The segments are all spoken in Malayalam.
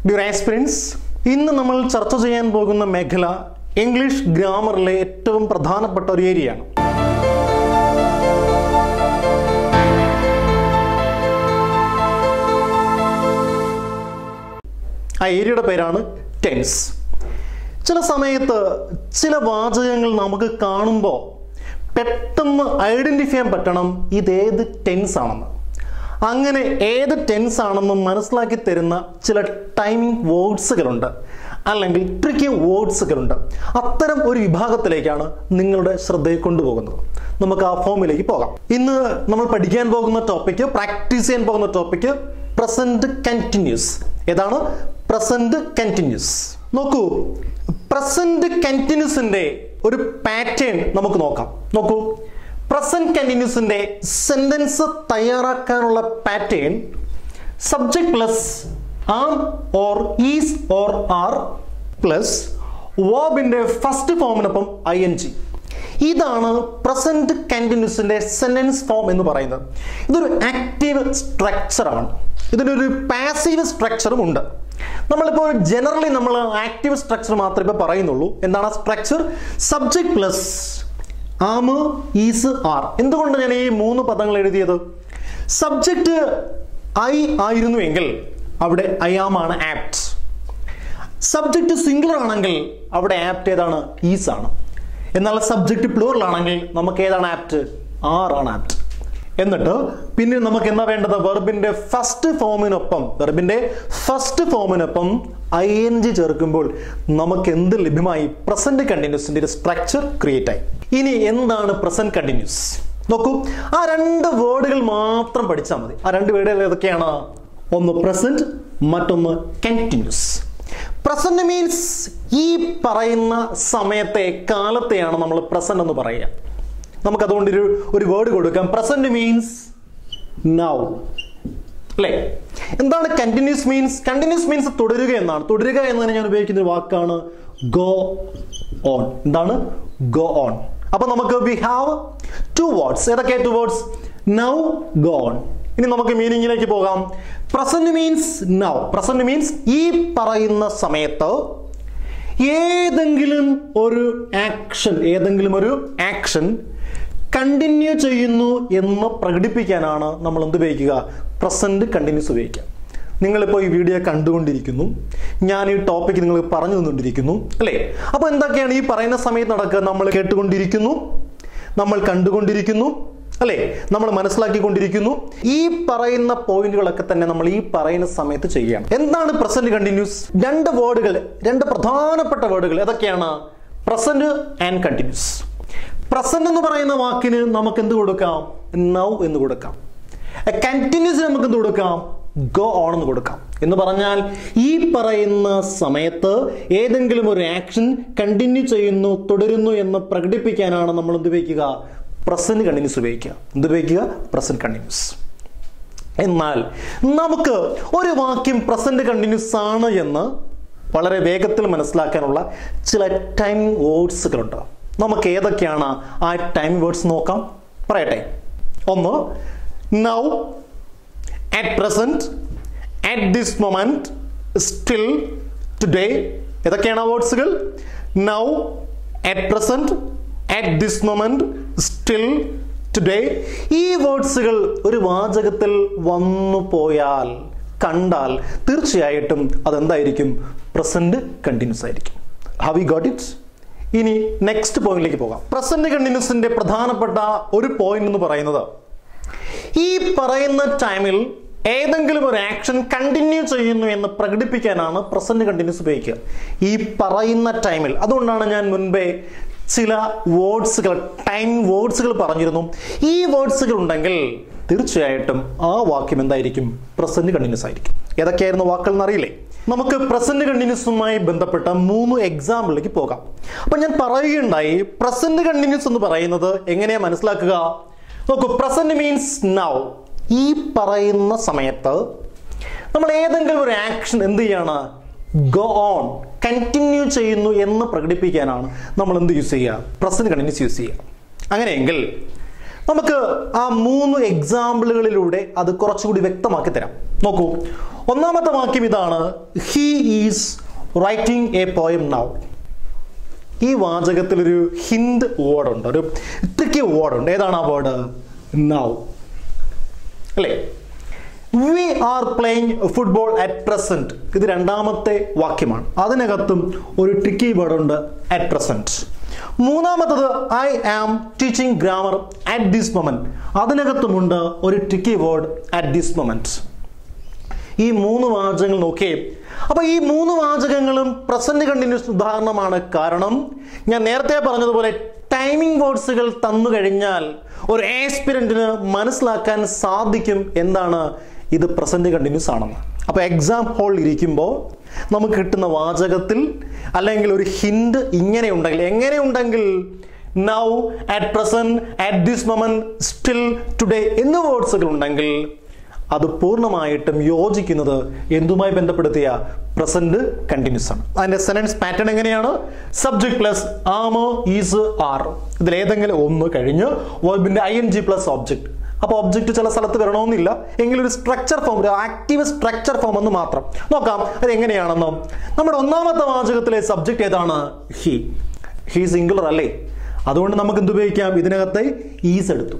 ഡിയർ ആസ്പിരൻസ് ഇന്ന് നമ്മൾ ചർച്ച ചെയ്യാൻ പോകുന്ന മേഖല ഇംഗ്ലീഷ് ഗ്രാമറിലെ ഏറ്റവും പ്രധാനപ്പെട്ട ഒരു ഏരിയയാണ് ആ ഏരിയയുടെ പേരാണ് ടെൻസ് ചില സമയത്ത് ചില വാചകങ്ങൾ നമുക്ക് കാണുമ്പോൾ പെട്ടെന്ന് ഐഡൻറ്റിഫൈ ചെയ്യാൻ പറ്റണം ഇതേത് ടെൻസ് ആണെന്ന് അങ്ങനെ ഏത് ടെൻസ് ആണെന്ന് മനസ്സിലാക്കി തരുന്ന ചില ടൈമിംഗ് വേർഡ്സുകളുണ്ട് അല്ലെങ്കിൽ ട്രിക്കി വേർഡ്സുകളുണ്ട് അത്തരം ഒരു വിഭാഗത്തിലേക്കാണ് നിങ്ങളുടെ ശ്രദ്ധയെ കൊണ്ടുപോകുന്നത് നമുക്ക് ആ ഫോമിലേക്ക് പോകാം ഇന്ന് നമ്മൾ പഠിക്കാൻ പോകുന്ന ടോപ്പിക്ക് പ്രാക്ടീസ് ചെയ്യാൻ പോകുന്ന ടോപ്പിക്ക് പ്രസന്റ് കണ്ടിന്യൂസ് ഏതാണ് പ്രസന്റ് കണ്ടിന്യൂസ് നോക്കൂ പ്രസന്റ് കണ്ടിന്യൂസിന്റെ ഒരു പാറ്റേൺ നമുക്ക് നോക്കാം നോക്കൂ പ്രസന്റ് കണ്ടിന്യൂസിന്റെ സെന്റൻസ് തയ്യാറാക്കാനുള്ള pattern subject plus am or is or are plus വേർബിന്റെ ഫസ്റ്റ് ഫോമിനൊപ്പം ഐ എൻ ജി ഇതാണ് പ്രസന്റ് കണ്ടിന്യൂസിന്റെ സെന്റൻസ് ഫോം എന്ന് പറയുന്നത് ഇതൊരു ആക്റ്റീവ് സ്ട്രക്ചറാണ് ഇതിനൊരു പാസീവ് സ്ട്രക്ചറും ഉണ്ട് നമ്മളിപ്പോൾ ജനറലി നമ്മൾ ആക്റ്റീവ് സ്ട്രക്ചർ മാത്രമേ ഇപ്പോൾ പറയുന്നുള്ളൂ എന്താണ് structure subject plus am is are എന്തുകൊണ്ട് ഞാൻ ഈ മൂന്ന് പദങ്ങൾ എഴുതിയത് സബ്ജക്റ്റ് ഐ ആയിരുന്നു എങ്കിൽ അവിടെ ഐ ആം ആണ് ആപ്റ്റ് സബ്ജക്റ്റ് സിംഗുലർ ആണെങ്കിൽ അവിടെ ആപ്റ്റ് ഏതാണ് ഈസ് ആണ് എന്നാൽ സബ്ജക്റ്റ് പ്ലൂറൽ ആണെങ്കിൽ നമുക്ക് ഏതാണ് ആപ്റ്റ് ആർ ആണ് ആപ്റ്റ് എന്നിട്ട് പിന്നെ നമുക്ക് എന്താ വേണ്ടത് വെർബിന്റെ ഫസ്റ്റ് ഫോമിനൊപ്പം വെർബിന്റെ ഫസ്റ്റ് ഫോമിനൊപ്പം ഐ എൻ ജി ചേർക്കുമ്പോൾ നമുക്ക് എന്ത് ലഭ്യമായി പ്രസന്റ് കണ്ടിന്യൂസിന്റെ ഒരു സ്ട്രക്ചർ ക്രിയേറ്റ് ആയി ഇനി എന്താണ് പ്രസന്റ് കണ്ടിന്യൂസ് നോക്കൂ ആ രണ്ട് വേർഡുകൾ മാത്രം പഠിച്ചാൽ മതി ആ രണ്ട് വേർഡുകൾ ഏതൊക്കെയാണ് ഒന്ന് പ്രസന്റ് മറ്റൊന്ന് കണ്ടിന്യൂസ് പ്രസന്റ് മീൻസ് ഈ പറയുന്ന സമയത്തെ കാലത്തെയാണ് നമ്മൾ പ്രസന്റ് എന്ന് പറയുക നമുക്ക് അതുകൊണ്ട് ഒരു ഒരു വേർഡ് കൊടുക്കാം പ്രസന്റ് മീൻസ് നൗ അല്ലേ എന്താണ് കണ്ടിന്യൂസ് മീൻസ് കണ്ടിന്യൂസ് മീൻസ് തുടരുക എന്നാണ് തുടരുക എന്നതിന് ഞാൻ ഉപയോഗിക്കുന്ന ഒരു വാക്കാണ് ഗോ ഓൺ എന്താണ് ഗോ ഓൺ അപ്പൊ നമുക്ക് വി ഹാവ് ടു വേർഡ്സ് ഏതൊക്കെ two words now go on ഇനി നമുക്ക് മീനിങ്ങിലേക്ക് പോകാം present means now present means ഈ പറയുന്ന സമയത്ത് ഏതെങ്കിലും ഒരു ആക്ഷൻ ഏതെങ്കിലും ഒരു ആക്ഷൻ കണ്ടിന്യൂ ചെയ്യുന്നു എന്ന് പ്രകടിപ്പിക്കാനാണ് നമ്മൾ എന്ത് ഉപയോഗിക്കുക പ്രസന്റ് കണ്ടിന്യൂസ് ഉപയോഗിക്കുക നിങ്ങളിപ്പോൾ ഈ വീഡിയോ കണ്ടുകൊണ്ടിരിക്കുന്നു ഞാൻ ഈ ടോപ്പിക്ക് നിങ്ങൾക്ക് പറഞ്ഞു തന്നുകൊണ്ടിരിക്കുന്നു അല്ലേ അപ്പോൾ എന്തൊക്കെയാണ് ഈ പറയുന്ന സമയത്ത് നടക്കുക നമ്മൾ കേട്ടുകൊണ്ടിരിക്കുന്നു നമ്മൾ കണ്ടുകൊണ്ടിരിക്കുന്നു അല്ലേ നമ്മൾ മനസ്സിലാക്കിക്കൊണ്ടിരിക്കുന്നു ഈ പറയുന്ന പോയിന്റുകളൊക്കെ തന്നെ നമ്മൾ ഈ പറയുന്ന സമയത്ത് ചെയ്യണം എന്താണ് പ്രസന്റ് കണ്ടിന്യൂസ് രണ്ട് വേർഡുകൾ രണ്ട് പ്രധാനപ്പെട്ട വേർഡുകൾ ഏതൊക്കെയാണ് പ്രസന്റ് ആൻഡ് കണ്ടിന്യൂസ് പ്രസന്റ് എന്ന് പറയുന്ന വാക്കിന് നമുക്ക് എന്ത് കൊടുക്കാം നൗ എന്ന് കൊടുക്കാം കണ്ടിന്യൂസ് നമുക്ക് എന്ത് കൊടുക്കാം ഗോ ഓൺ എന്ന് കൊടുക്കാം എന്ന് പറഞ്ഞാൽ ഈ പറയുന്ന സമയത്ത് ഏതെങ്കിലും ഒരു ആക്ഷൻ കണ്ടിന്യൂ ചെയ്യുന്നു തുടരുന്നു എന്ന് പ്രകടിപ്പിക്കാനാണ് നമ്മൾ എന്ത് ഉപയോഗിക്കുക പ്രസന്റ് കണ്ടിന്യൂസ് ഉപയോഗിക്കുക എന്ത് ഉപയോഗിക്കുക പ്രസന്റ് കണ്ടിന്യൂസ് എന്നാൽ നമുക്ക് ഒരു വാക്യം പ്രസന്റ് കണ്ടിന്യൂസ് ആണ് എന്ന് വളരെ വേഗത്തിൽ മനസ്സിലാക്കാനുള്ള ചില ടൈം വേർഡ്സുകളുണ്ട് നമുക്ക് ഏതൊക്കെയാണ് ആ ടൈം വേർഡ്സ് നോക്കാം പറയട്ടെ ഒന്ന് now at present at this moment still today ഏതൊക്കെയാണ് ആ വേർഡ്സുകൾ now at present at this moment still today ഈ വേർഡ്സുകൾ ഒരു വാചകത്തിൽ വന്നു പോയാൽ കണ്ടാൽ തീർച്ചയായിട്ടും അതെന്തായിരിക്കും പ്രസന്റ് കണ്ടിന്യൂസ് ആയിരിക്കും ഹവ് യു ഗോട്ട് ഇറ്റ് ഇനി നെക്സ്റ്റ് പോയിന്റിലേക്ക് പോകാം പ്രസന്റ് കണ്ടിന്യൂസിന്റെ പ്രധാനപ്പെട്ട ഒരു പോയിന്റ് എന്ന് പറയുന്നത് ഈ പറയുന്ന ടൈമിൽ ഏതെങ്കിലും ഒരു ആക്ഷൻ കണ്ടിന്യൂ ചെയ്യുന്നു എന്ന് പ്രകടിപ്പിക്കാനാണ് പ്രസന്റ് കണ്ടിന്യൂസ് ഉപയോഗിക്കുക ഈ പറയുന്ന ടൈമിൽ അതുകൊണ്ടാണ് ഞാൻ മുൻപേ ചില വേർഡ്സുകൾ ടൈം വേർഡ്സുകൾ പറഞ്ഞിരുന്നു ഈ വേർഡ്സുകൾ ഉണ്ടെങ്കിൽ തീർച്ചയായിട്ടും ആ വാക്യം എന്തായിരിക്കും പ്രസന്റ് കണ്ടിന്യൂസ് ആയിരിക്കും ഏതൊക്കെയായിരുന്നു വാക്കുകൾ എന്നറിയില്ലേ നമുക്ക് പ്രസന്റ് കണ്ടിന്യൂസുമായി ബന്ധപ്പെട്ട മൂന്ന് എക്സാമ്പിളിലേക്ക് പോകാം അപ്പൊ ഞാൻ പറയുകയുണ്ടായി പ്രസന്റ് കണ്ടിന്യൂസ് എന്ന് പറയുന്നത് എങ്ങനെയാ മനസ്സിലാക്കുക നോക്കൂ പ്രസന്റ് മീൻസ് നൗ ഈ പറയുന്ന സമയത്ത് നമ്മൾ ഏതെങ്കിലും ഒരു ആക്ഷൻ എന്ത് ചെയ്യാണ് ഗോ ഓൺ കണ്ടിന്യൂ ചെയ്യുന്നു എന്ന് പ്രകടിപ്പിക്കാനാണ് നമ്മൾ എന്ത് യൂസ് ചെയ്യുക പ്രസന്റ് കണ്ടിന്യൂസ് യൂസ് ചെയ്യുക അങ്ങനെയെങ്കിൽ നമുക്ക് ആ മൂന്ന് എക്സാമ്പിളുകളിലൂടെ അത് കുറച്ചുകൂടി വ്യക്തമാക്കി തരാം നോക്കൂ ഒന്നാമത്തെ വാക്യം ഇതാണ് he is writing a poem now ഈ വാചകത്തിൽ ഒരു ഹിന്ദ് വേർഡ് ഉണ്ട് ഒരു ട്രിക്കി വേർഡ് ഉണ്ട് ഏതാണ് ആ വേർഡ് നൗ അല്ലേ we are playing football at present ഇത് രണ്ടാമത്തെ വാക്യമാണ് അതിനകത്തും ഒരു ട്രിക്കി വേർഡ് ഉണ്ട് അറ്റ് പ്രസന്റ് മൂന്നാമത്തത് I am teaching grammar at this moment അതിനകത്തുമുണ്ട് ഒരു tricky word at this moment ഈ മൂന്ന് വാചകങ്ങൾ നോക്കിയേ അപ്പൊ ഈ മൂന്ന് വാചകങ്ങളും പ്രസന്റ് കണ്ടിന്യൂസ് ഉദാഹരണമാണ് കാരണം ഞാൻ നേരത്തെ പറഞ്ഞതുപോലെ ടൈമിംഗ് വേർഡ്സുകൾ തന്നു കഴിഞ്ഞാൽ ഒരു ആസ്പിരന്റിന് മനസ്സിലാക്കാൻ സാധിക്കും എന്താണ് ഇത് പ്രസന്റ് കണ്ടിന്യൂസ് ആണെന്ന് അപ്പൊ എക്സാം ഹോളിൽ ഇരിക്കുമ്പോൾ നമുക്ക് കിട്ടുന്ന വാചകത്തിൽ അല്ലെങ്കിൽ ഒരു ഹിന്റ് ഇങ്ങനെ ഉണ്ടെങ്കിൽ എങ്ങനെ ഉണ്ടെങ്കിൽ now at present at this moment still today എന്ന വേർഡ്സുകൾ ഉണ്ടെങ്കിൽ അത് പൂർണ്ണമായിട്ടും യോജിക്കുന്നത് എന്തുമായി ബന്ധപ്പെടുത്തിയ പ്രസന്റ് കണ്ടിന്യൂസ് ആണ് അതിന്റെ സെനൻസ് പാറ്റേൺ എങ്ങനെയാണ് സബ്ജക്ട് പ്ലസ് ആമോ ഈസ് ആർ ഇതിൽ ഏതെങ്കിലും ഒന്ന് കഴിഞ്ഞ് വേർബിന്റെ I N G plus object അപ്പോൾ ഒബ്ജക്റ്റ് ചില സ്ഥലത്ത് വരണമെന്നില്ല എങ്കിലും ഒരു സ്ട്രക്ചർ ഫോം ഒരു ആക്റ്റീവ് സ്ട്രക്ചർ ഫോം എന്ന് മാത്രം നോക്കാം അത് എങ്ങനെയാണെന്നോ നമ്മുടെ ഒന്നാമത്തെ വാചകത്തിലെ സബ്ജക്റ്റ് ഏതാണ് ഹി ഹി സിംഗുലർ അല്ലേ അതുകൊണ്ട് നമുക്ക് എന്ത് ഉപയോഗിക്കാം ഇതിനകത്ത് ഈസ് എടുത്തു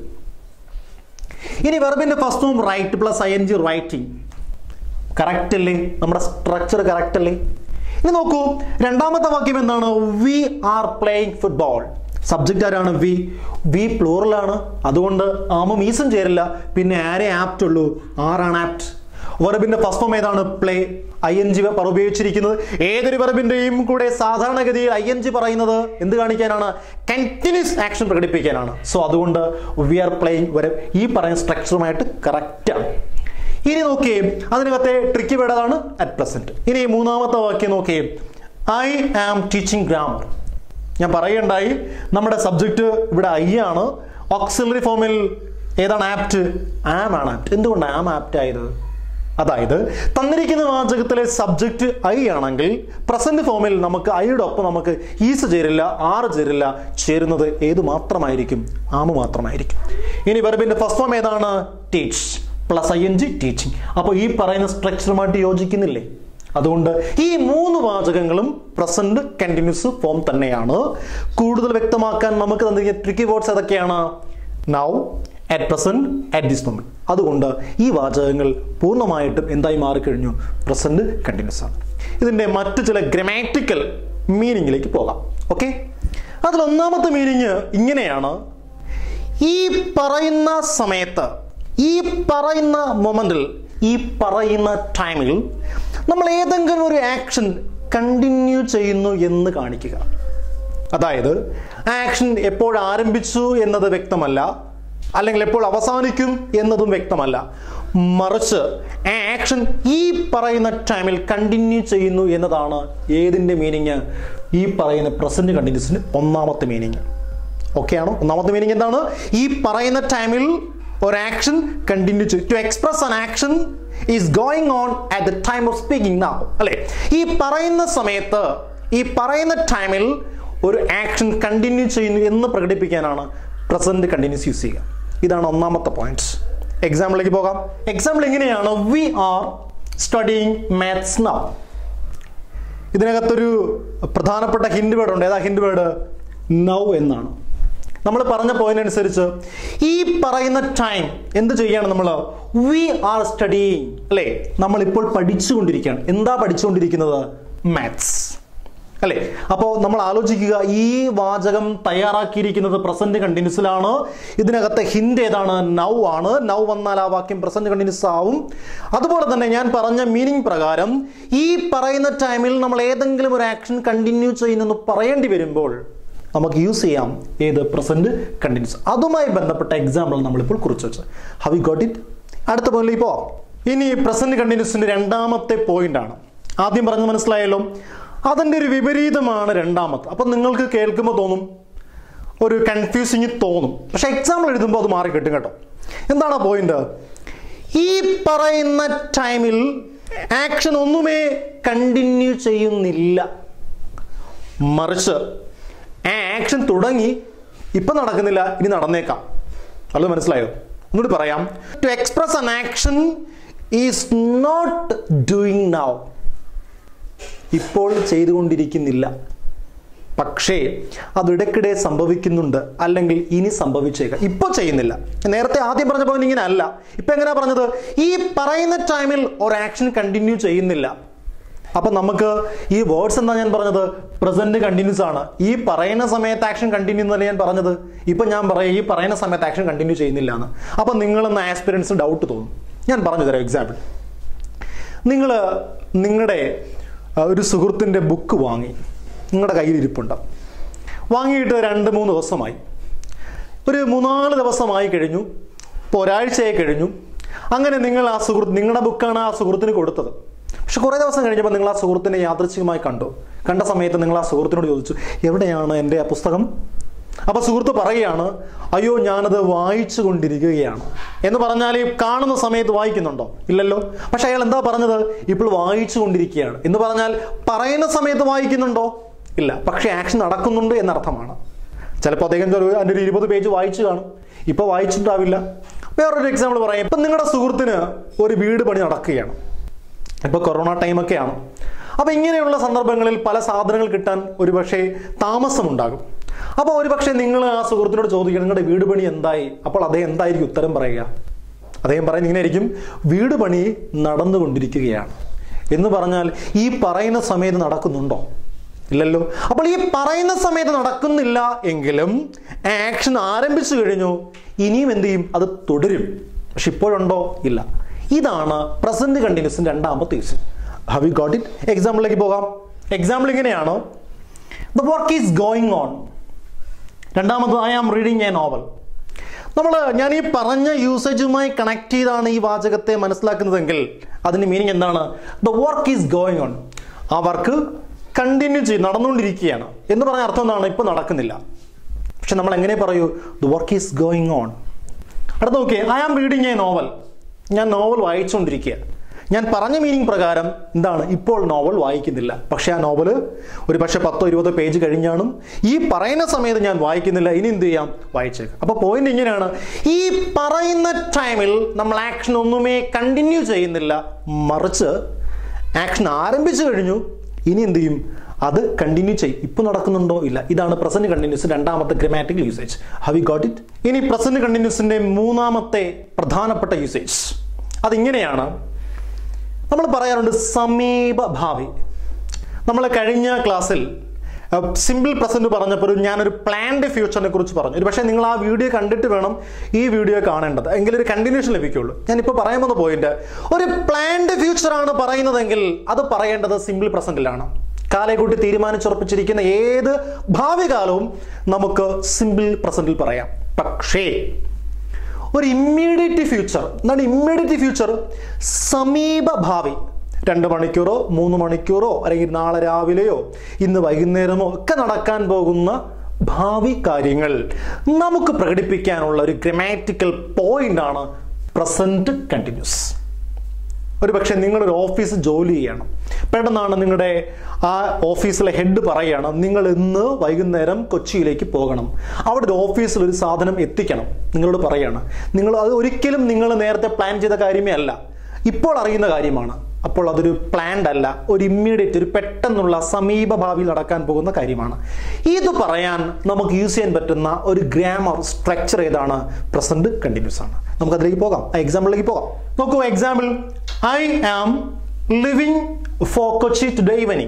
ഇനി വെർബിന്റെ first form write plus I N G writing correct അല്ലേ നമ്മുടെ സ്ട്രക്ചർ കറക്റ്റ് അല്ലേ ഇനി നോക്കൂ രണ്ടാമത്തെ വാക്യം എന്താണ് we are playing football subject ആരാണ് വി വി പ്ലൂറലാണ് അതുകൊണ്ട് ആമും ഈസും ചേരില്ല പിന്നെ ആരെ ആപ്റ്റ് ഉള്ളൂ ആറാണ് ആപ്റ്റ് വെർബിന്റെ ഫസ്റ്റ് ഫോം ഏതാണ് പ്ലേ ഐ എൻ ജി പറ ഉപയോഗിച്ചിരിക്കുന്നത് ഏതൊരു വെർബിന്റെയും കൂടെ സാധാരണഗതിയിൽ ഐ എൻ ജി പറയുന്നത് എന്ത് കാണിക്കാനാണ് കണ്ടിന്യൂസ് ആക്ഷൻ പ്രകടിപ്പിക്കാനാണ് സോ അതുകൊണ്ട് വി ആർ പ്ലേയിങ് വരെ ഈ പറയുന്ന സ്ട്രക്ചറുമായിട്ട് കറക്റ്റാണ് ഇനി നോക്കിയേ അതിനകത്തെ ട്രിക്കി വേർഡാണ് അറ്റ് പ്രസന്റ് ഇനി മൂന്നാമത്തെ വാക്യം നോക്കിയേ ഐ ആം ടീച്ചിങ് ഗ്രാമർ ഞാൻ പറയുണ്ടായി നമ്മുടെ സബ്ജക്റ്റ് ഇവിടെ ഐ ആണ് ഓക്സിലറി ഫോമിൽ ഏതാണ് ആപ്റ്റ് ആം ആണ് ആപ്റ്റ് എന്തുകൊണ്ടാണ് ആം ആപ്റ്റ് ആയത് അതായത് തന്നിരിക്കുന്ന വാചകത്തിലെ സബ്ജക്റ്റ് ഐ ആണെങ്കിൽ പ്രസന്റ് ഫോമിൽ നമുക്ക് ഐയുടെ ഒപ്പം നമുക്ക് ഈസ് ചേരില്ല ആറ് ചേരില്ല ചേരുന്നത് ഏത് മാത്രമായിരിക്കും ആമ് മാത്രമായിരിക്കും ഇനി വെർബിന്റെ ഫസ്റ്റ് ഫോം ഏതാണ് teach plus I N G teaching അപ്പോൾ ഈ പറയുന്ന സ്ട്രക്ചറുമായിട്ട് യോജിക്കുന്നില്ലേ അതുകൊണ്ട് ഈ മൂന്ന് വാചകങ്ങളും പ്രസന്റ് കണ്ടിന്യൂസ് ഫോം തന്നെയാണ് കൂടുതൽ വ്യക്തമാക്കാൻ നമുക്ക് തന്നിരിക്കുന്ന ട്രിക്കി വേർഡ്സ് ഏതൊക്കെയാണ് now at present at this moment അതുകൊണ്ട് ഈ വാചകങ്ങൾ പൂർണ്ണമായിട്ടും എന്തായി മാറിക്കഴിഞ്ഞു പ്രസന്റ് കണ്ടിന്യൂസ് ആണ് ഇതിന്റെ മറ്റ് ചില ഗ്രമാറ്റിക്കൽ മീനിങ്ങിലേക്ക് പോകാം ഓക്കെ അതിൽ ഒന്നാമത്തെ മീനിങ് ഇങ്ങനെയാണ് ഈ പറയുന്ന സമയത്ത് ഈ പറയുന്ന മൊമെന്റിൽ ഈ പറയുന്ന ടൈമിൽ നമ്മൾ ഏതെങ്കിലും ഒരു ആക്ഷൻ കണ്ടിന്യൂ ചെയ്യുന്നു എന്ന് കാണിക്കുക അതായത് ആക്ഷൻ എപ്പോൾ ആരംഭിച്ചു എന്നത് വ്യക്തമല്ല അല്ലെങ്കിൽ എപ്പോൾ അവസാനിക്കും എന്നതും വ്യക്തമല്ല മറിച്ച് ആ ആക്ഷൻ ഈ പറയുന്ന ടൈമിൽ കണ്ടിന്യൂ ചെയ്യുന്നു എന്നതാണ് ഏതിൻ്റെ മീനിങ് ഈ പറയുന്ന പ്രസന്റ് കണ്ടിന്യൂസിന് ഒന്നാമത്തെ മീനിങ് ഓക്കെ ആണോ ഒന്നാമത്തെ മീനിങ് എന്താണ് ഈ പറയുന്ന ടൈമിൽ ഒരു ആക്ഷൻ കണ്ടിന്യൂ ചെയ്യും to express an action is going on at the time of speaking നാ അല്ലെ ഈ പറയുന്ന സമയത്ത് ഈ പറയുന്ന ടൈമിൽ ഒരു ആക്ഷൻ കണ്ടിന്യൂ ചെയ്യുന്നു എന്ന് പ്രകടിപ്പിക്കാനാണ് പ്രസന്റ് കണ്ടിന്യൂസ് യൂസ് ചെയ്യുക ഇതാണ് ഒന്നാമത്തെ പോയിന്റ് എക്സാമ്പിളിലേക്ക് പോകാം എക്സാമ്പിൾ എങ്ങനെയാണ് we are studying maths now ഇതിനകത്തൊരു പ്രധാനപ്പെട്ട ഹിൻഡ് വേർഡ് ഉണ്ട് ഏതാ ഹിൻഡ് വേർഡ് നൗ എന്നാണ് നമ്മൾ പറഞ്ഞ പോയിന്റ് അനുസരിച്ച് ഈ പറയുന്ന ടൈം എന്ത് ചെയ്യാണ് നമ്മൾ വി ആർ സ്റ്റഡിങ് അല്ലേ നമ്മൾ ഇപ്പോൾ പഠിച്ചുകൊണ്ടിരിക്കുകയാണ് എന്താ പഠിച്ചുകൊണ്ടിരിക്കുന്നത് മാത്സ് അല്ലേ അപ്പോൾ നമ്മൾ ആലോചിക്കുക ഈ വാചകം തയ്യാറാക്കിയിരിക്കുന്നത് പ്രസന്റ് കണ്ടിന്യൂസിലാണ് ഇതിനകത്തെ ഹിന്റ് ഏതാണ് നൗ ആണ് നൗ വന്നാൽ ആ വാക്യം പ്രസന്റ് കണ്ടിന്യൂസ് ആവും അതുപോലെ തന്നെ ഞാൻ പറഞ്ഞ മീനിങ് പ്രകാരം ഈ പറയുന്ന ടൈമിൽ നമ്മൾ ഏതെങ്കിലും ഒരു ആക്ഷൻ കണ്ടിന്യൂ ചെയ്യുന്നെന്ന് പറയേണ്ടി വരുമ്പോൾ നമുക്ക് യൂസ് ചെയ്യാം ഏത് പ്രസന്റ് കണ്ടിന്യൂസ് അതുമായി ബന്ധപ്പെട്ട എക്സാമ്പിൾ നമ്മളിപ്പോൾ കുറിച്ച് വെച്ച് ഹവ് യു ഗോട്ട് ഇറ്റ് അടുത്ത പോയിന്റിൽ പോവാം ഇനി പ്രസന്റ് കണ്ടിന്യൂസിന്റെ രണ്ടാമത്തെ പോയിന്റ് ആണ് ആദ്യം പറഞ്ഞത് മനസ്സിലായല്ലോ അതിൻ്റെ ഒരു വിപരീതമാണ് രണ്ടാമത്തെ അപ്പം നിങ്ങൾക്ക് കേൾക്കുമ്പോൾ തോന്നും ഒരു കൺഫ്യൂസിങ് തോന്നും പക്ഷെ എക്സാമ്പിൾ എഴുതുമ്പോൾ അത് മാറി കിട്ടും കേട്ടോ എന്താണ് പോയിന്റ് ഈ പറയുന്ന ടൈമിൽ ആക്ഷൻ ഒന്നുമേ കണ്ടിന്യൂ ചെയ്യുന്നില്ല മറിച്ച് ആ ആക്ഷൻ തുടങ്ങി ഇപ്പം നടക്കുന്നില്ല ഇനി നടന്നേക്കാം അത് മനസ്സിലായോ ഒന്നുകൂടി പറയാം to express an action is not doing now ഇപ്പോൾ ചെയ്തുകൊണ്ടിരിക്കുന്നില്ല പക്ഷേ അത് ഇടയ്ക്കിടെ സംഭവിക്കുന്നുണ്ട് അല്ലെങ്കിൽ ഇനി സംഭവിച്ചേക്കാം ഇപ്പോൾ ചെയ്യുന്നില്ല നേരത്തെ ആദ്യം പറഞ്ഞ പോലെ ഇങ്ങനെ അല്ല ഇപ്പൊ എങ്ങനെയാ പറഞ്ഞത് ഈ പറയുന്ന ടൈമിൽ ഒരു ആക്ഷൻ കണ്ടിന്യൂ ചെയ്യുന്നില്ല അപ്പൊ നമുക്ക് ഈ വേർഡ്സ് എന്താ ഞാൻ പറഞ്ഞത് പ്രസന്റ് കണ്ടിന്യൂസ് ആണ് ഈ പറയുന്ന സമയത്ത് ആക്ഷൻ കണ്ടിന്യൂ എന്നല്ല ഞാൻ പറഞ്ഞത് ഇപ്പൊ ഞാൻ പറയാം ഈ പറയുന്ന സമയത്ത് ആക്ഷൻ കണ്ടിന്യൂ ചെയ്യുന്നില്ല എന്ന് അപ്പൊ നിങ്ങളെന്ന ആസ്പിറൻസ് ഡൗട്ട് തോന്നും ഞാൻ പറഞ്ഞു തരാം എക്സാമ്പിൾ നിങ്ങൾ നിങ്ങളുടെ ഒരു സുഹൃത്തിൻ്റെ ബുക്ക് വാങ്ങി നിങ്ങളുടെ കയ്യിൽ ഇരിപ്പുണ്ട് വാങ്ങിയിട്ട് രണ്ട് മൂന്ന് ദിവസമായി ഒരു മൂന്നാല് ദിവസമായി കഴിഞ്ഞു ഇപ്പോൾ ഒരാഴ്ചയായി കഴിഞ്ഞു അങ്ങനെ നിങ്ങൾ ആ സുഹൃത്ത് നിങ്ങളുടെ ബുക്കാണ് ആ സുഹൃത്തിന് കൊടുത്തത് പക്ഷെ കുറേ ദിവസം കഴിഞ്ഞപ്പോൾ നിങ്ങൾ ആ സുഹൃത്തിനെ യാദൃച്ഛികമായി കണ്ടു കണ്ട സമയത്ത് നിങ്ങൾ ആ സുഹൃത്തിനോട് ചോദിച്ചു എവിടെയാണ് എൻ്റെ ആ പുസ്തകം അപ്പൊ സുഹൃത്ത് പറയുകയാണ് അയ്യോ ഞാനത് വായിച്ചു കൊണ്ടിരിക്കുകയാണ് എന്ന് പറഞ്ഞാൽ ഈ കാണുന്ന സമയത്ത് വായിക്കുന്നുണ്ടോ ഇല്ലല്ലോ പക്ഷെ അയാൾ എന്താ പറഞ്ഞത് ഇപ്പോൾ വായിച്ചു കൊണ്ടിരിക്കുകയാണ് എന്ന് പറഞ്ഞാൽ പറയുന്ന സമയത്ത് വായിക്കുന്നുണ്ടോ ഇല്ല പക്ഷെ ആക്ഷൻ നടക്കുന്നുണ്ട് എന്നർത്ഥമാണ് ചിലപ്പോൾ അദ്ദേഹം ഒരു അതിൻ്റെ ഒരു ഇരുപത് പേജ് വായിച്ചു കാണും ഇപ്പോൾ വായിച്ചിട്ടുണ്ടാവില്ല വേറൊരു എക്സാമ്പിൾ പറയാം ഇപ്പം നിങ്ങളുടെ സുഹൃത്തിന് ഒരു വീട് പണി നടക്കുകയാണ് ഇപ്പോൾ കൊറോണ ടൈമൊക്കെയാണ് അപ്പോൾ ഇങ്ങനെയുള്ള സന്ദർഭങ്ങളിൽ പല സാധനങ്ങൾ കിട്ടാൻ ഒരുപക്ഷെ താമസമുണ്ടാകും അപ്പോൾ ഒരുപക്ഷെ നിങ്ങൾ ആ സുഹൃത്തിനോട് ചോദിക്കണം നിങ്ങളുടെ വീട് പണി എന്തായി അപ്പോൾ അദ്ദേഹം എന്തായിരിക്കും ഉത്തരം പറയുക അദ്ദേഹം പറയുന്നത് ഇങ്ങനെ ആയിരിക്കും വീട് പണി നടന്നുകൊണ്ടിരിക്കുകയാണ് എന്ന് പറഞ്ഞാൽ ഈ പറയുന്ന സമയത്ത് നടക്കുന്നുണ്ടോ ഇല്ലല്ലോ അപ്പോൾ ഈ പറയുന്ന സമയത്ത് നടക്കുന്നില്ല എങ്കിലും ആക്ഷൻ ആരംഭിച്ചു കഴിഞ്ഞു ഇനിയും എന്ത് ചെയ്യും അത് തുടരും പക്ഷെ ഇപ്പോഴുണ്ടോ ഇല്ല ഇതാണ് പ്രസന്റ് കണ്ടിന്യൂസിന്റെ രണ്ടാമത്തെ use have you got it എക്സാമ്പിളിലേക്ക് പോകാം എക്സാമ്പിൾ ഇങ്ങനെയാണ് the work is going on രണ്ടാമത് I am reading a novel നമ്മൾ ഞാൻ ഈ പറഞ്ഞ യൂസേജുമായി കണക്ട് ചെയ്താണ് ഈ വാചകത്തെ മനസ്സിലാക്കുന്നതെങ്കിൽ അതിന്റെ മീനിങ് എന്താണ് the work is going on ആ വർക്ക് കണ്ടിന്യൂ ചെയ്ത് നടന്നുകൊണ്ടിരിക്കുകയാണ് എന്ന് പറഞ്ഞ അർത്ഥം എന്താണ് ഇപ്പൊ നടക്കുന്നില്ല പക്ഷെ നമ്മൾ എങ്ങനെ പറയൂ the work is going on അടുത്ത നോക്കിയേ I am reading a novel ഞാൻ നോവൽ വായിച്ചുകൊണ്ടിരിക്കുക ഞാൻ പറഞ്ഞ മീനിങ് പ്രകാരം എന്താണ് ഇപ്പോൾ നോവൽ വായിക്കുന്നില്ല പക്ഷെ ആ നോവൽ ഒരു പക്ഷെ പത്തോ ഇരുപതോ പേജ് കഴിഞ്ഞാണ് ഈ പറയുന്ന സമയത്ത് ഞാൻ വായിക്കുന്നില്ല ഇനി എന്ത് ചെയ്യാം വായിച്ചേക്കാം അപ്പോൾ പോയിന്റ് ഇങ്ങനെയാണ് ഈ പറയുന്ന ടൈമിൽ നമ്മൾ ആക്ഷൻ ഒന്നുമേ കണ്ടിന്യൂ ചെയ്യുന്നില്ല മറിച്ച് ആക്ഷൻ ആരംഭിച്ചു കഴിഞ്ഞു ഇനി എന്ത് ചെയ്യും അത് കണ്ടിന്യൂ ചെയ്യും ഇപ്പൊ നടക്കുന്നുണ്ടോ ഇല്ല ഇതാണ് പ്രസന്റ് കണ്ടിന്യൂസ് രണ്ടാമത്തെ grammatical usage have you got it ഇനി പ്രസന്റ് കണ്ടിന്യൂസിന്റെ മൂന്നാമത്തെ പ്രധാനപ്പെട്ട യൂസേജ് അതിങ്ങനെയാണ് നമ്മൾ പറയാറുണ്ട് സമീപ ഭാവി നമ്മൾ കഴിഞ്ഞ ക്ലാസ്സിൽ സിമ്പിൾ പ്രസന്റ് പറഞ്ഞപ്പോൾ ഒരു ഞാനൊരു പ്ലാൻഡ് ഫ്യൂച്ചറിനെ കുറിച്ച് പറഞ്ഞു ഒരു പക്ഷേ നിങ്ങൾ ആ വീഡിയോ കണ്ടിട്ട് വേണം ഈ വീഡിയോ കാണേണ്ടത് എങ്കിൽ ഒരു കണ്ടിന്യൂഷൻ ലഭിക്കുള്ളൂ ഞാനിപ്പോൾ പറയാൻ വന്ന പോയിന്റ് ഒരു പ്ലാൻഡ് ഫ്യൂച്ചറാണ് പറയുന്നതെങ്കിൽ അത് പറയേണ്ടത് സിമ്പിൾ പ്രസന്റിലാണ് കാലയെക്കുട്ടി തീരുമാനിച്ചുറപ്പിച്ചിരിക്കുന്ന ഏത് ഭാവി കാലവും നമുക്ക് സിമ്പിൾ പ്രസന്റിൽ പറയാം പക്ഷേ ഒരു ഇമ്മീഡിയറ്റ് ഫ്യൂച്ചർ എന്താണ് ഇമ്മീഡിയറ്റ് ഫ്യൂച്ചർ സമീപ ഭാവി രണ്ട് മണിക്കൂറോ മൂന്ന് മണിക്കൂറോ അല്ലെങ്കിൽ നാളെ രാവിലെയോ ഇന്ന് വൈകുന്നേരമോ ഒക്കെ നടക്കാൻ പോകുന്ന ഭാവി കാര്യങ്ങൾ നമുക്ക് പ്രകടിപ്പിക്കാനുള്ള ഒരു ഗ്രമാറ്റിക്കൽ പോയിന്റ് ആണ് പ്രസന്റ് കണ്ടിന്യൂസ് ഒരു പക്ഷേ നിങ്ങളൊരു ഓഫീസ് ജോലി ചെയ്യണം പെട്ടെന്നാണ് നിങ്ങളുടെ ആ ഓഫീസിലെ ഹെഡ് പറയുകയാണ് നിങ്ങൾ ഇന്ന് വൈകുന്നേരം കൊച്ചിയിലേക്ക് പോകണം അവിടെ ഒരു ഓഫീസിൽ ഒരു സാധനം എത്തിക്കണം നിങ്ങളോട് പറയാണ് നിങ്ങൾ അത് ഒരിക്കലും നിങ്ങൾ നേരത്തെ പ്ലാൻ ചെയ്ത കാര്യമേ അല്ല ഇപ്പോൾ അറിയുന്ന കാര്യമാണ് അപ്പോൾ അതൊരു പ്ലാൻഡ് അല്ല ഒരു ഇമ്മീഡിയറ്റ് ഒരു പെട്ടെന്നുള്ള സമീപ ഭാവിയിൽ നടക്കാൻ പോകുന്ന കാര്യമാണ് ഇത് പറയാൻ നമുക്ക് യൂസ് ചെയ്യാൻ പറ്റുന്ന ഒരു ഗ്രാമർ സ്ട്രക്ചർ ഏതാണ് പ്രസന്റ് കണ്ടിന്യൂസ് ആണ് നമുക്ക് അതിലേക്ക് പോകാം ആ എക്സാമ്പിളിലേക്ക് പോകാം നോക്കൂ example I am living for Kochi today evening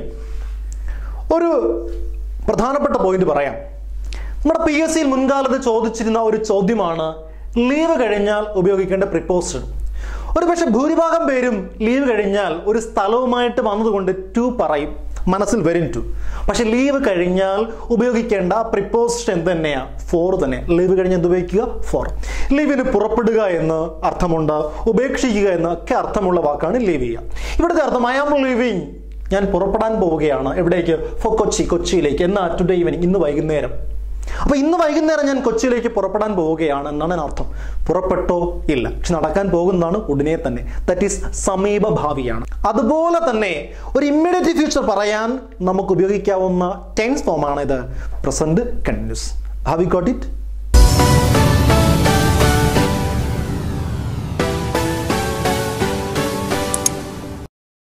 ഒരു പ്രധാനപ്പെട്ട പോയിന്റ് പറയാം നമ്മുടെ പി എസ് സിയിൽ മുൻകാലത്ത് ചോദിച്ചിരുന്ന ഒരു ചോദ്യമാണ് ലീവ് കഴിഞ്ഞാൽ ഉപയോഗിക്കേണ്ട പ്രിപ്പോസിഷൻ ഒരു പക്ഷെ ഭൂരിഭാഗം പേരും ലീവ് കഴിഞ്ഞാൽ ഒരു സ്ഥലവുമായിട്ട് വന്നതുകൊണ്ട് ടു പറയും മനസ്സിൽ വരും ടു പക്ഷെ ലീവ് കഴിഞ്ഞാൽ ഉപയോഗിക്കേണ്ട പ്രിപ്പോസിഷൻ എന്ത് തന്നെയാ ഫോർ തന്നെ ലീവ് കഴിഞ്ഞ് എന്ത് ഉപയോഗിക്കുക ഫോർ ലീവിന് പുറപ്പെടുക എന്ന് അർത്ഥമുണ്ട് ഉപേക്ഷിക്കുക എന്ന് ഒക്കെ അർത്ഥമുള്ള വാക്കാണ് ലീവ് ചെയ്യുക ഇവിടുത്തെ അർത്ഥം ഐ ആം ലീവിങ് ഞാൻ പുറപ്പെടാൻ പോവുകയാണ് എവിടേക്ക് ഫോ കൊച്ചി കൊച്ചിയിലേക്ക് എന്നാ ടുഡേ ഈവനിങ് ഇന്ന് വൈകുന്നേരം അപ്പൊ ഇന്ന് വൈകുന്നേരം ഞാൻ കൊച്ചിയിലേക്ക് പുറപ്പെടാൻ പോവുകയാണ് എന്നാണ് ഞാൻ അർത്ഥം പുറപ്പെട്ടോ ഇല്ല പക്ഷെ നടക്കാൻ പോകുന്നതാണ് ഉടനെ തന്നെ ദറ്റ് ഈസ് സമീപ ഭാവിയാണ് അതുപോലെ തന്നെ ഒരു ഇമ്മീഡിയറ്റ് ഫ്യൂച്ചർ പറയാൻ നമുക്ക് ഉപയോഗിക്കാവുന്ന ടെൻസ് ഫോമാണ് ഇത് present continuous have you got it